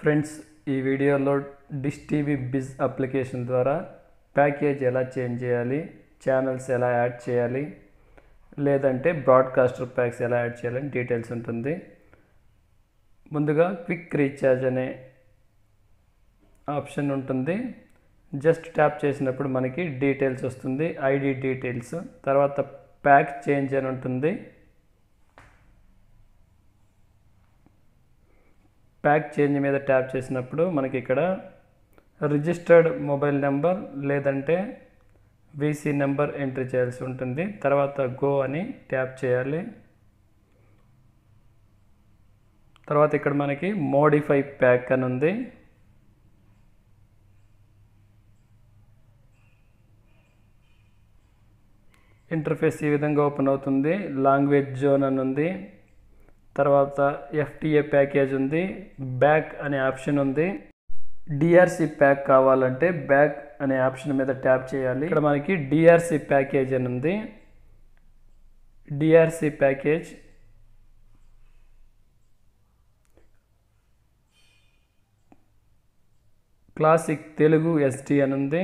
friends ఈ వీడియోలో dish TV biz application ద్వారా ప్యాకేజ్ ఎలా చేంజ్ చేయాలి ఛానల్స్ ఎలా యాడ్ చేయాలి లేదంటే బ్రాడ్కాస్టర్ ప్యాక్స్ ఎలా యాడ్ చేయాలని డీటెయిల్స్ ఉంటుంది ముందుగా క్విక్ రీఛార్జ్ అనే ఆప్షన్ ఉంటుంది జస్ట్ ట్యాప్ చేసినప్పుడు మనకి డీటెయిల్స్ వస్తుంది ఐడి డీటెయిల్స్ తర్వాత ప్యాక్ చేంజ్ అని ఉంటుంది ప్యాక్ చేంజ్ మీద ట్యాప్ చేసినప్పుడు మనకి ఇక్కడ రిజిస్టర్డ్ మొబైల్ నెంబర్ లేదంటే వీసీ నెంబర్ ఎంట్రీ చేయాల్సి ఉంటుంది తర్వాత గో అని ట్యాప్ చేయాలి తర్వాత ఇక్కడ మనకి మోడిఫై ప్యాక్ అని ఉంది ఇంటర్ఫేస్ ఈ విధంగా ఓపెన్ అవుతుంది లాంగ్వేజ్ జోన్ అని ఉంది తర్వాత ఎఫ్టిఏ ప్యాకేజ్ ఉంది బ్యాక్ అనే ఆప్షన్ ఉంది డిఆర్సి ప్యాక్ కావాలంటే బ్యాక్ అనే ఆప్షన్ మీద ట్యాప్ చేయాలి ఇక్కడ మనకి డిఆర్సి ప్యాకేజ్ అని ఉంది DRC package classic Telugu SD అని ఉంది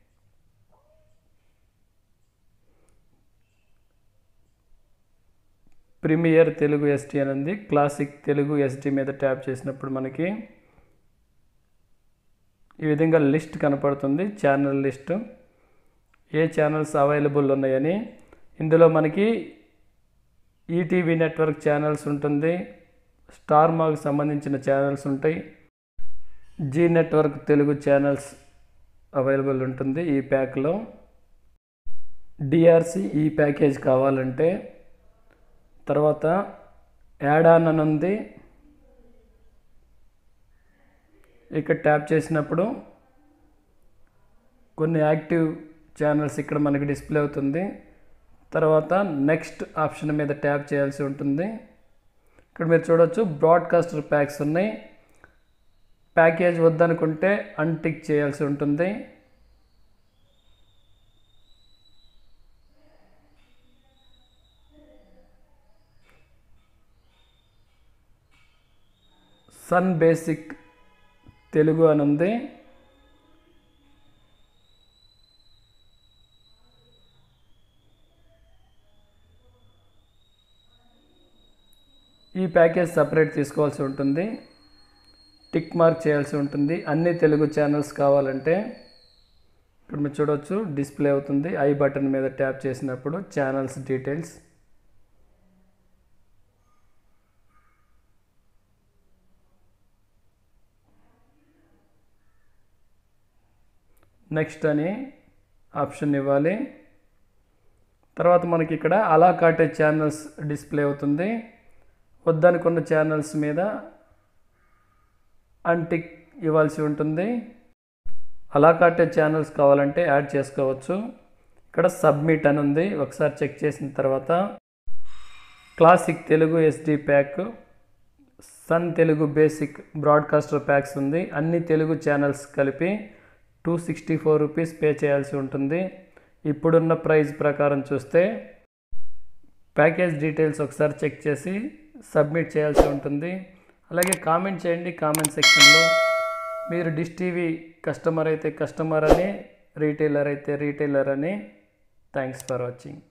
ప్రీమియర్ తెలుగు ఎస్టీ అని ఉంది క్లాసిక్ తెలుగు ఎస్టీ మీద ట్యాప్ చేసినప్పుడు మనకి ఈ విధంగా లిస్ట్ కనపడుతుంది ఛానల్ లిస్ట్ ఏ ఛానల్స్ అవైలబుల్ ఉన్నాయని ఇందులో మనకి ఈటీవీ నెట్వర్క్ ఛానల్స్ ఉంటుంది స్టార్ మాకు సంబంధించిన ఛానల్స్ ఉంటాయి Zee network Telugu channels available ఉంటుంది ఈ ప్యాక్లో డిఆర్సి ఈ ప్యాకేజ్ కావాలంటే తర్వాత యాడ్ ఆన్ అని ఉంది ఇక్కడ ట్యాప్ చేసినప్పుడు కొన్ని యాక్టివ్ ఛానల్స్ ఇక్కడ మనకి డిస్ప్లే అవుతుంది తర్వాత నెక్స్ట్ ఆప్షన్ మీద ట్యాప్ చేయాల్సి ఉంటుంది ఇక్కడ మీరు చూడవచ్చు బ్రాడ్కాస్టర్ ప్యాక్స్ ఉన్నాయి ప్యాకేజ్ వద్దనుకుంటే అన్టిక్ చేయాల్సి ఉంటుంది సన్ బేసిక్ తెలుగు అని ఉంది ఈ ప్యాకేజ్ సపరేట్ తీసుకోవాల్సి ఉంటుంది టిక్ మార్క్ చేయాల్సి ఉంటుంది అన్ని తెలుగు ఛానల్స్ కావాలంటే ఇక్కడ మీరు చూడవచ్చు డిస్ప్లే అవుతుంది ఐ బటన్ మీద ట్యాప్ చేసినప్పుడు ఛానల్స్ డీటెయిల్స్ నెక్స్ట్ అని ఆప్షన్ ఇవ్వాలి తర్వాత మనకి ఇక్కడ అలా కాటే ఛానల్స్ డిస్ప్లే అవుతుంది వద్దనుకున్న ఛానల్స్ మీద అంటిక్ ఇవ్వాల్సి ఉంటుంది అలా కాటే ఛానల్స్ కావాలంటే యాడ్ చేసుకోవచ్చు ఇక్కడ సబ్మిట్ అని ఉంది ఒకసారి చెక్ చేసిన తర్వాత classic Telugu SD pack Sun Telugu basic broadcaster packs ఉంది అన్ని తెలుగు ఛానల్స్ కలిపి two sixty four rupees pay చేయాల్సి ఉంటుంది ఇప్పుడున్న ప్రైస్ ప్రకారం చూస్తే ప్యాకేజ్ డీటెయిల్స్ ఒకసారి చెక్ చేసి సబ్మిట్ చేయాల్సి ఉంటుంది అలాగే కామెంట్ చేయండి కామెంట్ సెక్షన్లో మీరు డిష్ టీవీ కస్టమర్ అయితే కస్టమర్ అని రీటైలర్ అయితే రీటైలర్ అని థ్యాంక్స్ ఫర్ వాచింగ్